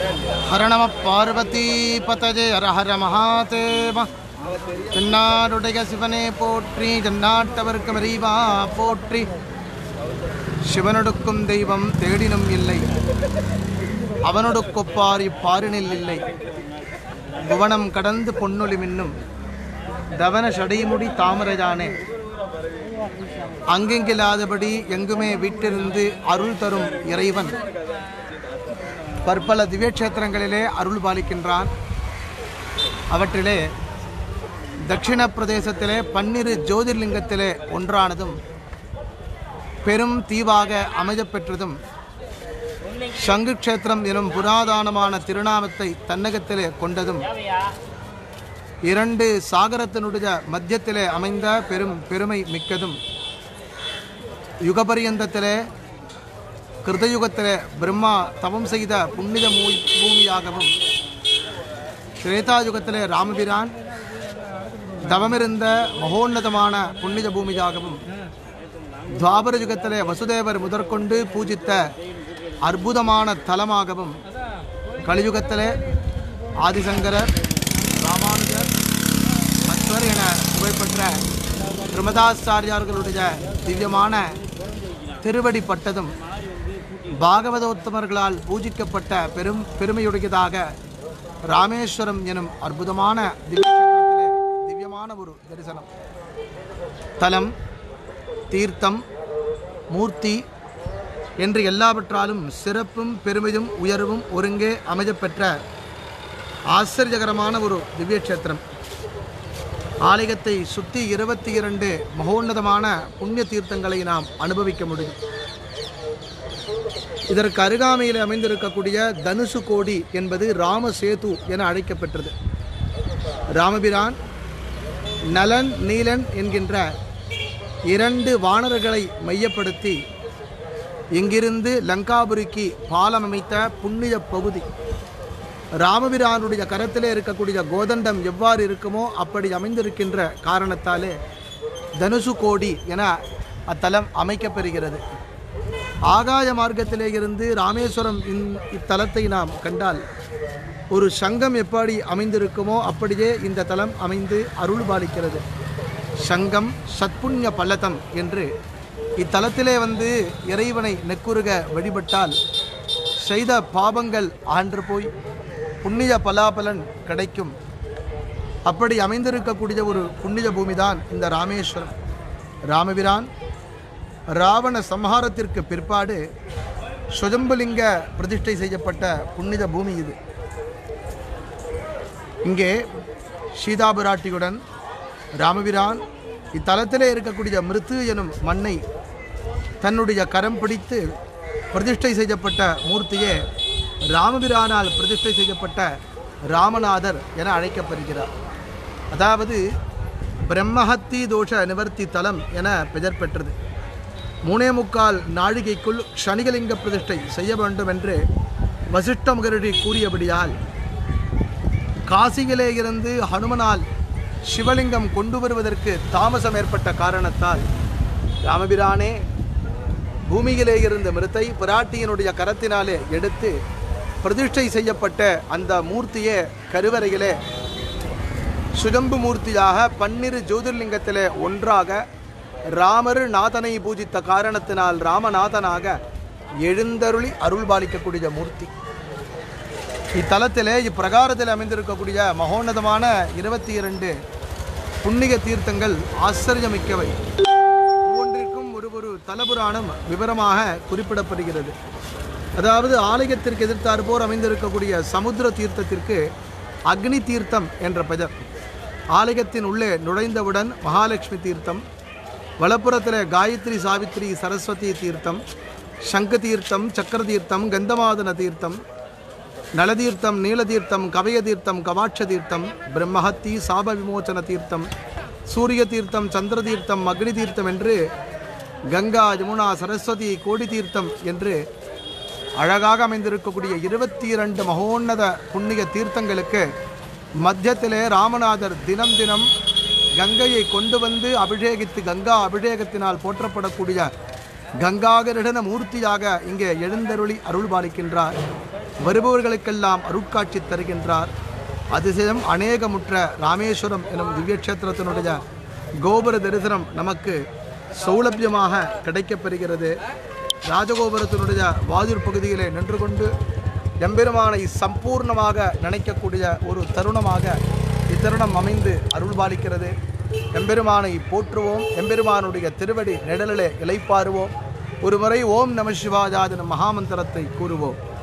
ஹர நம பார்வதி பதஜே ஹர ஹர மகாதேவ தென்னாடுடைய சிவனே போற்றி ஜன்னாட்டவர்க்கு மறிவா போற்றி சிவனொடுக்கும் தெய்வம் தேடினும் இல்லை அவனொடுக்கொப்பார் இப்பாரினில் இல்லை புவனம் கடந்து பொன்னொளி மின்னும் தவன சடைமுடி தாமரையானே அங்கெங்கில்லாதபடி எங்குமே வீட்டிருந்து அருள் தரும் இறைவன் பற்பல திவ்யக்ஷேத்திரங்களிலே அருள் பாலிக்கின்றான் அவற்றிலே தட்சிண பிரதேசத்திலே பன்னிரு ஜோதிர்லிங்கத்திலே ஒன்றானதும் பெரும் தீவாக அமையப்பெற்றதும் சங்கு க்ஷேத்திரம் எனும் புராதானமான திருநாமத்தை தன்னகத்திலே கொண்டதும் இரண்டு சாகரத்தினுடைய மத்தியத்திலே அமைந்த பெரும் பெருமை மிக்கதும் யுகபரியந்தத்திலே கிருதயுகத்திலே பிரம்மா தவம் செய்த புண்ணித மூ- பூமியாகவும் திரேதாயுகத்திலே ராமபிரான் தவமிருந்த மகோன்னதமான புண்ணித பூமியாகவும் துவாபர யுகத்திலே வசுதேவர் முதற்கொண்டு பூஜித்த அற்புதமான தலமாகவும் கலியுகத்திலே ஆதிசங்கரர் ராமானுஜர் மத்வர் என புகழ்பெற்ற திருமதாச்சாரியார்களுடைய திவ்யமான திருவடிப்பட்டதும் பாகவதோத்தமர்களால் பூஜிக்கப்பட்ட பெரும் பெருமையுடையதாக ராமேஸ்வரம் எனும் அற்புதமான திவ்யக்ஷேத்திரத்திலே திவ்யமான ஒரு தரிசனம் தலம் தீர்த்தம் மூர்த்தி என்று எல்லாவற்றாலும் சிறப்பும் பெருமையும் உயர்வும் ஒருங்கே அமையப்பெற்ற ஆச்சரியகரமான ஒரு திவ்யக்ஷேத்திரம் ஆலயத்தை சுற்றி இருபத்தி இரண்டு மகோன்னதமான புண்ணிய தீர்த்தங்களை நாம் அனுபவிக்க முடியும் இதற்கு அருகாமையில் அமைந்திருக்கக்கூடிய தனுசு கோடி என்பது ராமசேது என அழைக்கப்பெற்றது ராமபிரான் நலன் நீலன் என்கின்ற இரண்டு வானர்களை மையப்படுத்தி இங்கிருந்து லங்காபுரிக்கு பாலம் அமைத்த புண்ணிய பகுதி ராமபிரானுடைய கரத்திலே இருக்கக்கூடிய கோதண்டம் எவ்வாறு இருக்குமோ அப்படி அமைந்திருக்கின்ற காரணத்தாலே தனுசு கோடி என அத்தலம் அமைக்கப்பெறுகிறது ஆகாய மார்க்கத்திலே இருந்து ராமேஸ்வரம் இந்- இத்தலத்தை நாம் கண்டால் ஒரு சங்கம் எப்படி அமைந்திருக்குமோ அப்படியே இந்த தலம் அமைந்து அருள் பாலிக்கிறது சங்கம் சத்புண்ணிய பல்லதம் என்று இத்தலத்திலே வந்து இறைவனை நெக்குருக வழிபட்டால் செய்த பாபங்கள் ஆன்று போய் புண்ணிய பலாபலன் கிடைக்கும் அப்படி அமைந்திருக்கக்கூடிய ஒரு புண்ணிய பூமிதான் இந்த ராமேஸ்வரம் ராமபிரான் ராவண சம்ஹாரத்திற்கு பிற்பாடு சுஜம்பலிங்க பிரதிஷ்டை செய்யப்பட்ட புண்ணிய பூமி இது இங்கே சீதாபுராட்டியுடன் ராமபிரான் இத்தலத்திலே இருக்கக்கூடிய மிருத்து எனும் மண்ணை தன்னுடைய கரம் பிடித்து பிரதிஷ்டை செய்யப்பட்ட மூர்த்தியே ராமபிரானால் பிரதிஷ்டை செய்யப்பட்ட ராமநாதர் என அழைக்கப்படுகிறார் அதாவது பிரம்மஹத்தி தோஷ நிவர்த்தி தலம் என பெயர் பெற்றது மூணே முக்கால் நாழிகைக்குள் க்ஷணிகலிங்க பிரதிஷ்டை செய்ய வேண்டும் என்று வசிஷ்ட மகரிஷி கூறியபடியால் காசியிலே இருந்து ஹனுமனால் சிவலிங்கம் கொண்டு வருவதற்கு தாமசம் ஏற்பட்ட காரணத்தால் ராமபிரானே பூமியிலே இருந்த மிருத்தை பிராட்டியினுடைய கரத்தினாலே எடுத்து பிரதிஷ்டை செய்யப்பட்ட அந்த மூர்த்தியே கருவறையிலே சுஜம்பு மூர்த்தியாக பன்னிரு ஜோதிர்லிங்கத்திலே ஒன்றாக ராமர் நாதனை பூஜித்த காரணத்தினால் ராமநாதனாக எழுந்தருளி அருள் பாலிக்கக்கூடிய மூர்த்தி இத்தலத்திலே இப்பிரகாரத்தில் அமைந்திருக்கக்கூடிய மகோன்னதமான இருபத்தி இரண்டு புண்ணிய தீர்த்தங்கள் ஆச்சரியமிக்கவை ஒவ்வொன்றிற்கும் ஒரு ஒரு தலபுராணம் விவரமாக குறிப்பிடப்படுகிறது அதாவது ஆலயத்திற்கு எதிர்த்தாற்போர் அமைந்திருக்கக்கூடிய சமுத்திர தீர்த்தத்திற்கு அக்னி தீர்த்தம் என்ற பெயர் ஆலயத்தின் உள்ளே நுழைந்தவுடன் மகாலட்சுமி தீர்த்தம் வலப்புறத்தில் காயத்ரி சாவித்ரி சரஸ்வதி தீர்த்தம் சங்கு தீர்த்தம் சக்கர தீர்த்தம் கந்தமாதன தீர்த்தம் நலதீர்த்தம் நீலதீர்த்தம் கவய தீர்த்தம் கவாட்ச தீர்த்தம் பிரம்மஹத்தி சாப விமோச்சன தீர்த்தம் சூரிய தீர்த்தம் சந்திர தீர்த்தம் அக்னி தீர்த்தம் என்று கங்கா யமுனா சரஸ்வதி கோடி தீர்த்தம் என்று அழகாக அமைந்திருக்கக்கூடிய இருபத்தி இரண்டு மகோன்னத புண்ணிய தீர்த்தங்களுக்கு மத்தியத்திலே ராமநாதர் தினம் தினம் கங்கையை கொண்டு வந்து அபிஷேகித்து கங்கா அபிஷேகத்தினால் போற்றப்படக்கூடிய கங்காகரிடன மூர்த்தியாக இங்கே எழுந்தருளி அருள் பாலிக்கின்றார் வருபவர்களுக்கெல்லாம் அருட்காட்சி தருகின்றார் அதிசயம் அநேகமுற்ற ராமேஸ்வரம் எனும் திவ்யக்ஷேத்திரத்தினுடைய கோபுர தரிசனம் நமக்கு சௌலபியமாக கிடைக்கப்பெறுகிறது ராஜகோபுரத்தினுடைய வாதிர் பகுதியிலே நின்று கொண்டு எம்பெருமானை சம்பூர்ணமாக நினைக்கக்கூடிய ஒரு தருணமாக இத்தருணம் அமைந்து அருள்பாலிக்கிறது எம்பெருமானை போற்றுவோம் எம்பெருமானுடைய திருவடி நிழலிலே இலைப்பாருவோம் ஒரு முறை ஓம் நம சிவாஜாதின மகாமந்திரத்தை கூறுவோம்